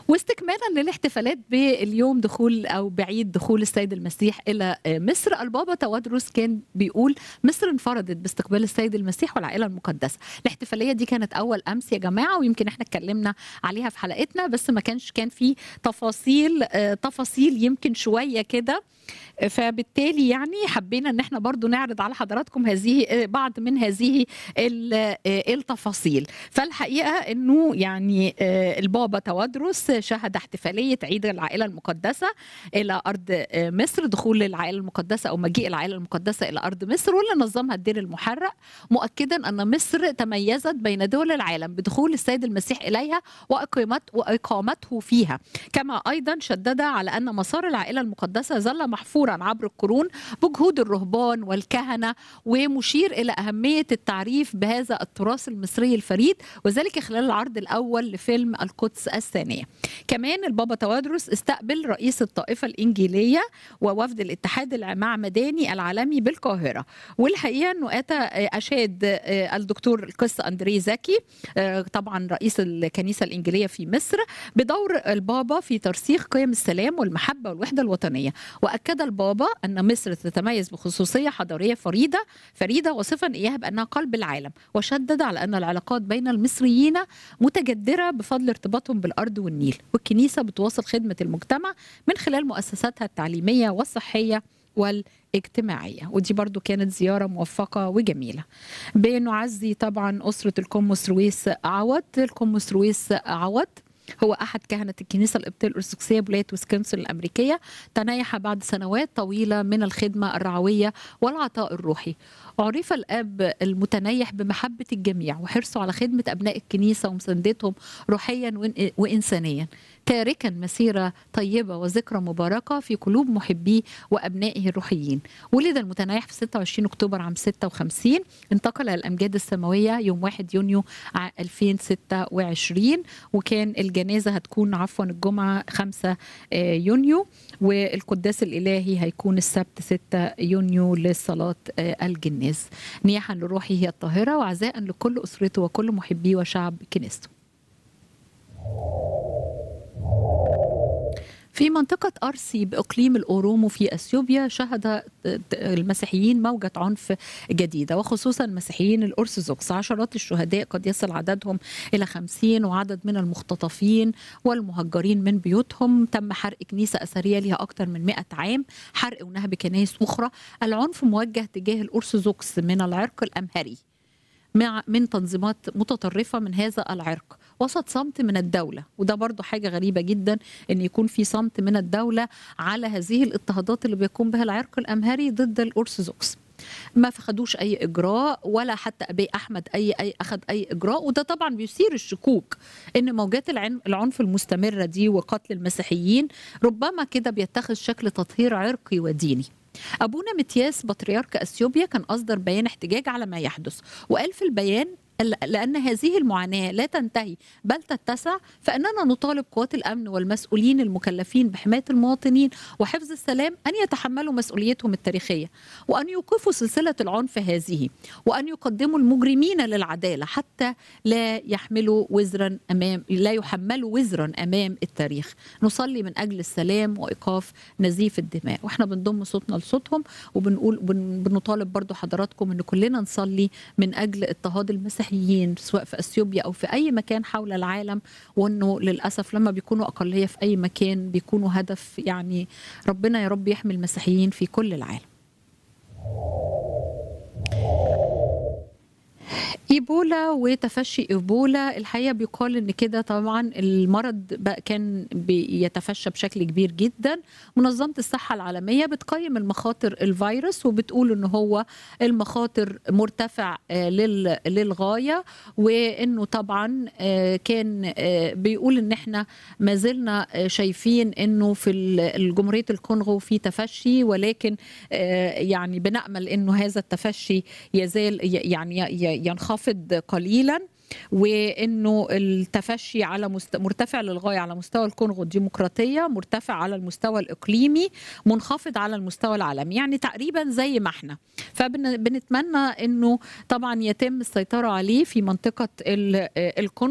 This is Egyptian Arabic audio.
واستكمالا للاحتفالات باليوم دخول او بعيد دخول السيد المسيح الى مصر البابا توادرس كان بيقول مصر انفردت باستقبال السيد المسيح والعائله المقدسه الاحتفاليه دي كانت اول امس يا جماعه ويمكن احنا اتكلمنا عليها في حلقتنا بس ما كانش كان في تفاصيل تفاصيل يمكن شويه كده فبالتالي يعني حبينا ان احنا برضو نعرض على حضراتكم هذه بعض من هذه التفاصيل فالحقيقه انه يعني البابا توادرس شهد احتفاليه عيد العائله المقدسه الى ارض مصر دخول العائله المقدسه او مجيء العائله المقدسه الى ارض مصر واللي نظمها الدير المحرق مؤكدا ان مصر تميزت بين دول العالم بدخول السيد المسيح اليها واقامت واقامته فيها كما ايضا شدد على ان مسار العائله المقدسه ظل محفورا عبر القرون بجهود الرهبان والكهنه ومشير الى اهميه التعريف بهذا التراث المصري الفريد وذلك خلال العرض الاول لفيلم القدس الثانيه. كمان البابا توادرس استقبل رئيس الطائفه الانجيليه ووفد الاتحاد المعمداني العالمي بالقاهره والحقيقه انه اتى اشاد الدكتور القس اندري زكي طبعا رئيس الكنيسه الانجيليه في مصر بدور البابا في ترسيخ قيم السلام والمحبه والوحده الوطنيه واكد البابا ان مصر تتميز بخصوصيه حضاريه فريده فريده وصفا اياها بانها قلب العالم وشدد على ان العلاقات بين المصريين متجدره بفضل ارتباطهم بالارض والنيل والكنيسه بتواصل خدمه المجتمع من خلال مؤسساتها التعليميه والصحيه والاجتماعية ودي برضو كانت زيارة موفقة وجميلة بنعزي طبعا أسرة القمص رويس عوض القمص رويس عوض هو أحد كهنة الكنيسة القبطية الأرثوذكسية بولاية ويسكنسن الأمريكية تنايح بعد سنوات طويلة من الخدمة الرعوية والعطاء الروحي عرف الأب المتنيح بمحبة الجميع وحرصه على خدمة أبناء الكنيسة ومساندتهم روحيا وإنسانيا تاركا مسيرة طيبة وذكرى مباركة في قلوب محبيه وأبنائه الروحيين ولد المتنيح في 26 أكتوبر عام 56 انتقل الأمجاد السماوية يوم 1 يونيو 2026 وكان الجنازة هتكون عفوا الجمعة 5 يونيو والقداس الإلهي هيكون السبت 6 يونيو لصلاة الجناز نياحا لروحه الطاهرة وعزاء لكل أسرته وكل محبيه وشعب كنيسته في منطقة أرسي بإقليم الأورومو في أثيوبيا شهد المسيحيين موجة عنف جديدة وخصوصا المسيحيين الأرثوذكس عشرات الشهداء قد يصل عددهم إلى خمسين وعدد من المختطفين والمهجرين من بيوتهم تم حرق كنيسة أثرية لها أكثر من 100 عام حرق ونهب كنائس أخرى العنف موجه تجاه الأرثوذكس من العرق الأمهري مع من تنظيمات متطرفه من هذا العرق وسط صمت من الدوله وده برضو حاجه غريبه جدا ان يكون في صمت من الدوله على هذه الاضطهادات اللي بيقوم بها العرق الامهري ضد الارثوذكس ما خدوش اي اجراء ولا حتى ابي احمد اي اي اخذ اي اجراء وده طبعا بيثير الشكوك ان موجات العنف المستمره دي وقتل المسيحيين ربما كده بيتخذ شكل تطهير عرقي وديني أبونا متياس بطريرك أثيوبيا كان أصدر بيان احتجاج على ما يحدث وقال في البيان لأن هذه المعاناة لا تنتهي بل تتسع فإننا نطالب قوات الأمن والمسؤولين المكلفين بحماية المواطنين وحفظ السلام أن يتحملوا مسؤوليتهم التاريخية وأن يوقفوا سلسلة العنف هذه وأن يقدموا المجرمين للعدالة حتى لا يحملوا وزرا أمام لا يحملوا وزرا أمام التاريخ نصلي من أجل السلام وإيقاف نزيف الدماء وإحنا بنضم صوتنا لصوتهم وبنقول بنطالب برضو حضراتكم أن كلنا نصلي من أجل اضطهاد المسيح المسيحيين سواء في اثيوبيا او في اي مكان حول العالم وانه للاسف لما بيكونوا اقليه في اي مكان بيكونوا هدف يعني ربنا يا رب يحمي المسيحيين في كل العالم. ايبولا وتفشي ايبولا الحقيقه بيقال ان كده طبعا المرض بقى كان بيتفشى بشكل كبير جدا منظمه الصحه العالميه بتقيم المخاطر الفيروس وبتقول ان هو المخاطر مرتفع للغايه وانه طبعا كان بيقول ان احنا ما زلنا شايفين انه في جمهوريه الكونغو في تفشي ولكن يعني بنامل انه هذا التفشي يزال يعني ينخفض قليلا وانه التفشي على مست... مرتفع للغايه على مستوى الكونغو الديمقراطيه مرتفع على المستوى الاقليمي منخفض على المستوى العالمي يعني تقريبا زي ما احنا فبنتمنى انه طبعا يتم السيطره عليه في منطقه الكونغو